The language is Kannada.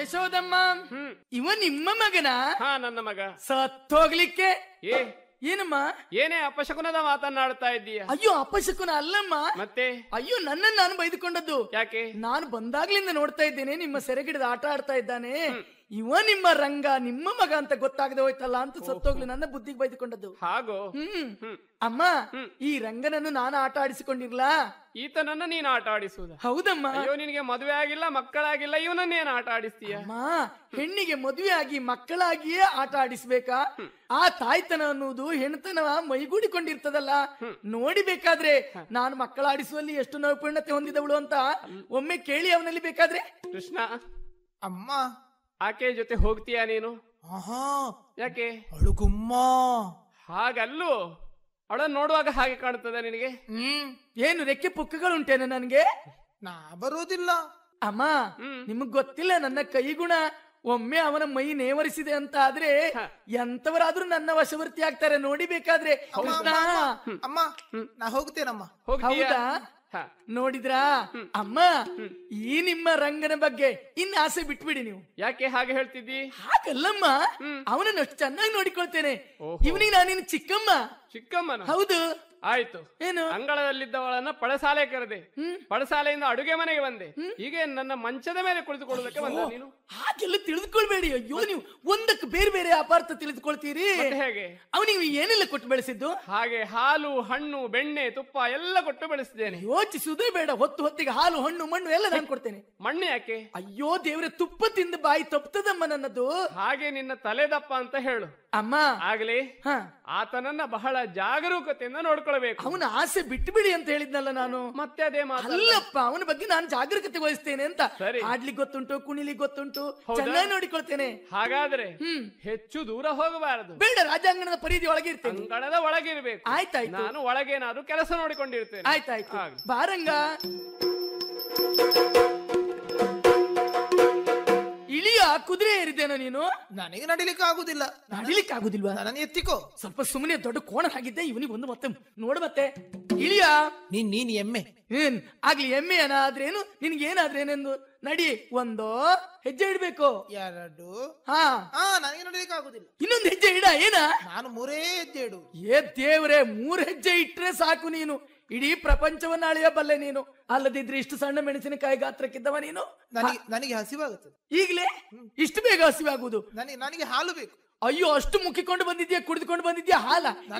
ಯಶೋದಮ್ಮ ಹ್ಮ್ ಇವ ನಿಮ್ಮ ಮಗನ ಹಾ ನನ್ನ ಮಗ ಸತ್ತೋಗ್ಲಿಕ್ಕೆ ಏ ಏನಮ್ಮ ಏನೇ ಅಪಶಕುನದ ಮಾತನ್ನಾಡ್ತಾ ಇದ್ದೀಯ ಅಯ್ಯೋ ಅಪಶಕುನ ಅಲ್ಲಮ್ಮ ಮತ್ತೆ ಅಯ್ಯೋ ನನ್ನನ್ನು ನಾನು ಬೈದುಕೊಂಡದ್ದು ಯಾಕೆ ನಾನು ಬಂದಾಗ್ಲಿಂದ ನೋಡ್ತಾ ಇದ್ದೇನೆ ನಿಮ್ಮ ಸೆರೆಗಿಡಿದ ಆಟ ಆಡ್ತಾ ಇದ್ದಾನೆ ಇವ ನಿಮ್ಮ ರಂಗ ನಿಮ್ಮ ಮಗ ಅಂತ ಗೊತ್ತಾಗದೆ ಹೋಯ್ತಲ್ಲ ಅಂತ ಸತ್ತೋಗ್ಲಿ ನನ್ನ ಬುದ್ಧಿಗೆ ಬೈದುಕೊಂಡದ್ದು ಹಾಗೋ ಹ್ಮ್ ಹ್ಮ್ ಅಮ್ಮ ಈ ರಂಗನನ್ನು ನಾನು ಆಟ ಆಡಿಸಿಕೊಂಡಿರ್ಲಾ ಈತನನ್ನ ನೀನು ಆಟ ಆಡಿಸುವುದ ಹೌದಮ್ಮ ಅಯ್ಯೋ ನಿನಗೆ ಮದುವೆ ಆಗಿಲ್ಲ ಮಕ್ಕಳಾಗಿಲ್ಲ ಇವನನ್ನೇನು ಆಟ ಆಡಿಸ್ತೀಯ ಅಮ್ಮ ಹೆಣ್ಣಿಗೆ ಮದುವೆ ಆಗಿ ಮಕ್ಕಳಾಗಿಯೇ ಆಟ ಆಡಿಸ್ಬೇಕಾ ಆ ತಾಯ್ತನ ಅನ್ನುವುದು ಹೆಣ್ತನ ಮೈಗೂಡಿಕೊಂಡಿರ್ತದಲ್ಲ ನೋಡಿಬೇಕಾದ್ರೆ ನಾನು ಮಕ್ಕಳ ಆಡಿಸುವಲ್ಲಿ ಎಷ್ಟು ನೈಪುಣ್ಯತೆ ಹೊಂದಿದವಳು ಅಂತ ಒಮ್ಮೆ ಕೇಳಿ ಅವನಲ್ಲಿ ಬೇಕಾದ್ರೆ ಕೃಷ್ಣ ಅಮ್ಮ ಆಕೆ ಜೊತೆ ಹೋಗ್ತೀಯಾ ನೀನು ಆಹಾ ಯಾಕೆ ಅಳುಗುಮ್ಮ ಹಾಗಲ್ಲೂ ಅವಳನ್ನು ನೋಡುವಾಗ ಹಾಗೆ ಕಾಣುತ್ತದೆ ನಿನಗೆ ಹ್ಮ್ ಏನು ರೆಕ್ಕೆ ಪುಕ್ಕಗಳುಂಟೇನೆ ನನ್ಗೆ ನಾ ಬರೋದಿಲ್ಲ ಅಮ್ಮ ಹ್ಮ್. ನಿಮಗ್ ಗೊತ್ತಿಲ್ಲ ನನ್ನ ಕೈಗುಣ ಒಮ್ಮೆ ಅವನ ಮೈ ನೇವರಿಸಿದೆ ಅಂತ ಆದ್ರೆ ಹ. ಎಂತವರಾದ್ರೂ ನನ್ನ ವಶವರ್ತಿ ಆಗ್ತಾರೆ ನೋಡಿ ಬೇಕಾದ್ರೆ ಅಮ್ಮ, ಕೃಷ್ಣ ಅಮ್ಮ, ಅಮ್ಮ ನಾ ಹೋಗ್ತೇನಮ್ಮ ಹೋಗ್ತೀಯಾ ಹೌದಾ ಹ. ನೋಡಿದ್ರಾ ಅಮ್ಮ ಈ ನಿಮ್ಮ ರಂಗನ ಬಗ್ಗೆ ಇನ್ನ ಆಸೆ ಬಿಟ್ಬಿಡಿ ನೀವು ಯಾಕೆ ಹಾಗೆ ಹೇಳ್ತಿದ್ದಿ ಹಾಗಲ್ಲಮ್ಮ ಅವನನ್ನು ಅಷ್ಟು ಚೆನ್ನಾಗಿ ನೋಡಿಕೊಳ್ತೇನೆ ಓಹೋ. ಇವನಿಗೆ ನಾನಿನ್ ಚಿಕ್ಕಮ್ಮ ಚಿಕ್ಕಮ್ಮನ ಹೌದು ಆಯ್ತು ಏನು ಅಂಗಳದಲ್ಲಿದ್ದವಳನ್ನ ಪಳಸಾಲೆ ಕರೆದೆ ಹ್ಮ್. ಪಳಸಾಲೆಯಿಂದ ಅಡುಗೆ ಮನೆಗೆ ಬಂದೆ ಹೀಗೆ ನನ್ನ ಮಂಚದ ಮೇಲೆ ಕುಳಿತುಕೊಳ್ಳುವುದಕ್ಕೆ ಬಂದ ನೀನು ಹಾಗೆಲ್ಲ ತಿಳಿದುಕೊಳ್ಬೇಡಿ ಅಯ್ಯೋ ನೀವು ಒಂದಕ್ಕೆ ಬೇರೆ ಬೇರೆ ಅಪಾರ್ಥ ತಿಳಿದುಕೊಳ್ತೀರಿ ಮತ್ತೆ ಹೇಗೆ ಅವನಿಗೆ ಏನೆಲ್ಲ ಕೊಟ್ಟು ಬೆಳೆಸಿದ್ದು ಹಾಗೆ ಹಾಲು ಹಣ್ಣು ಬೆಣ್ಣೆ ತುಪ್ಪ ಎಲ್ಲ ಕೊಟ್ಟು ಬೆಳೆಸಿದ್ದೇನೆ ಯೋಚಿಸುವುದೇ ಬೇಡ ಹೊತ್ತು ಹೊತ್ತಿಗೆ ಹಾಲು ಹಣ್ಣು ಮಣ್ಣು ಎಲ್ಲ ನಾನು ಕೊಡ್ತೇನೆ ಮಣ್ಣು ಯಾಕೆ ಅಯ್ಯೋ ದೇವ್ರೆ ತುಪ್ಪ ತಿಂದು ಬಾಯಿ ತಪ್ತದಮ್ಮ ನನ್ನದು ಹಾಗೆ ನಿನ್ನ ತಲೆದಪ್ಪ ಅಂತ ಹೇಳು ಅಮ್ಮ ಆಗ್ಲಿ ಹ ಆತನನ್ನ ಬಹಳ ಜಾಗರೂಕತೆಯಿಂದ ನೋಡ್ಕೊಳ್ಬೇಕು ಅವನ ಆಸೆ ಬಿಟ್ಟು ಬಿಡಿ ಅಂತ ಹೇಳಿದ್ನಲ್ಲ ನಾನು ಮತ್ತೆ ಅದೇ ಮಾತು ಅಲ್ಲಪ್ಪ ಅವನ ಬಗ್ಗೆ ನಾನು ಜಾಗರೂಕತೆ ವಹಿಸ್ತೇನೆ ಅಂತ ಸರಿ. ಆಡ್ಲಿಕ್ಕೆ ಗೊತ್ತುಂಟು ಕುಣಿಲಿಕ್ಕೆ ಗೊತ್ತುಂಟು ಹೌದಾ? ಚೆನ್ನಾಗಿ ನೋಡಿಕೊಳ್ತೇನೆ ಹಾಗಾದ್ರೆ ಹ್ಮ್ ಹೆಚ್ಚು ದೂರ ಹೋಗಬಾರದು ಬೇಡ ರಾಜಾಂಗಣದ ಪರಿಧಿ ಒಳಗೆ ಇರ್ತೇನೆ ಅಂಗಣದ ಒಳಗಿರ್ಬೇಕು ಆಯ್ತಾಯ್ತು ನಾನು ಒಳಗೇನಾದ್ರೂ ಕೆಲಸ ನೋಡಿಕೊಂಡಿರ್ತೇನೆ ಆಯ್ತಾಯ್ತು ಆಗ್ಲಿ. ಬಾರಂಗ ಇಳಿಯ ಕುದುರೆ ಏರಿದ್ದೇನೋ ನೀನು ನನಗೆ ನಡಿಲಿಕ್ಕೆ ಆಗುದಿಲ್ಲ ನಡಿಲಿಕ್ಕೆ ಆಗುದಿಲ್ವಾ ನನ್ನನ್ನು ಎತ್ತಿಕೋ ಸ್ವಲ್ಪ ಸುಮ್ಮನೆ ದೊಡ್ಡ ಕೋಣ ಆಗಿದ್ದೆ ಇವನಿಗೆ ಒಂದು ಮತ್ತೆ ನೋಡು ಮತ್ತೆ ಇಳಿಯ ನೀನ್ ನೀನ್ ಎಮ್ಮೆ ಏನ್ ಆಗ್ಲಿ ಎಮ್ಮೆ ಏನಾದ್ರೇನು ನಿನ್ಗೆ ಏನಾದ್ರೇನೆಂದು ನಡಿ ಒಂದು ಹೆಜ್ಜೆ ಇಡ್ಬೇಕು ಎರಡು ಹಾ ಹಾ ನನಗೆ ನಡಿಲಿಕ್ಕೆ ಆಗುದಿಲ್ಲ ಇನ್ನೊಂದು ಹೆಜ್ಜೆ ಇಡ ಏನ ನಾನು ಮೂರೇ ಹೆಜ್ಜೆ ಇಡು ಏ ದೇವ್ರೆ ಮೂರ್ ಹೆಜ್ಜೆ ಇಟ್ರೆ ಸಾಕು ನೀನು ಇಡೀ ಪ್ರಪಂಚವನ್ನ ಅಳೆಯಬಲ್ಲೆ ನೀನು ಅಲ್ಲದಿದ್ರೆ ಇಷ್ಟು ಸಣ್ಣ ಮೆಣಸಿನಕಾಯಿ ಗಾತ್ರಕ್ಕಿದ್ದವ ನೀನು ನನಗೆ ನನಗೆ ಹಸಿವಾಗುತ್ತದೆ ಈಗಲೇ ಇಷ್ಟು ಬೇಗ ಹಸಿವಾಗುವುದು ನನಗೆ ನನಗೆ ಹಾಲು ಬೇಕು ಅಯ್ಯೋ ಅಷ್ಟು ಮುಕ್ಕಿಕೊಂಡು ಬಂದಿದ್ಯಾ ಕುಡಿದುಕೊಂಡು ಬಂದಿದ್ಯಾ ಹಾಲ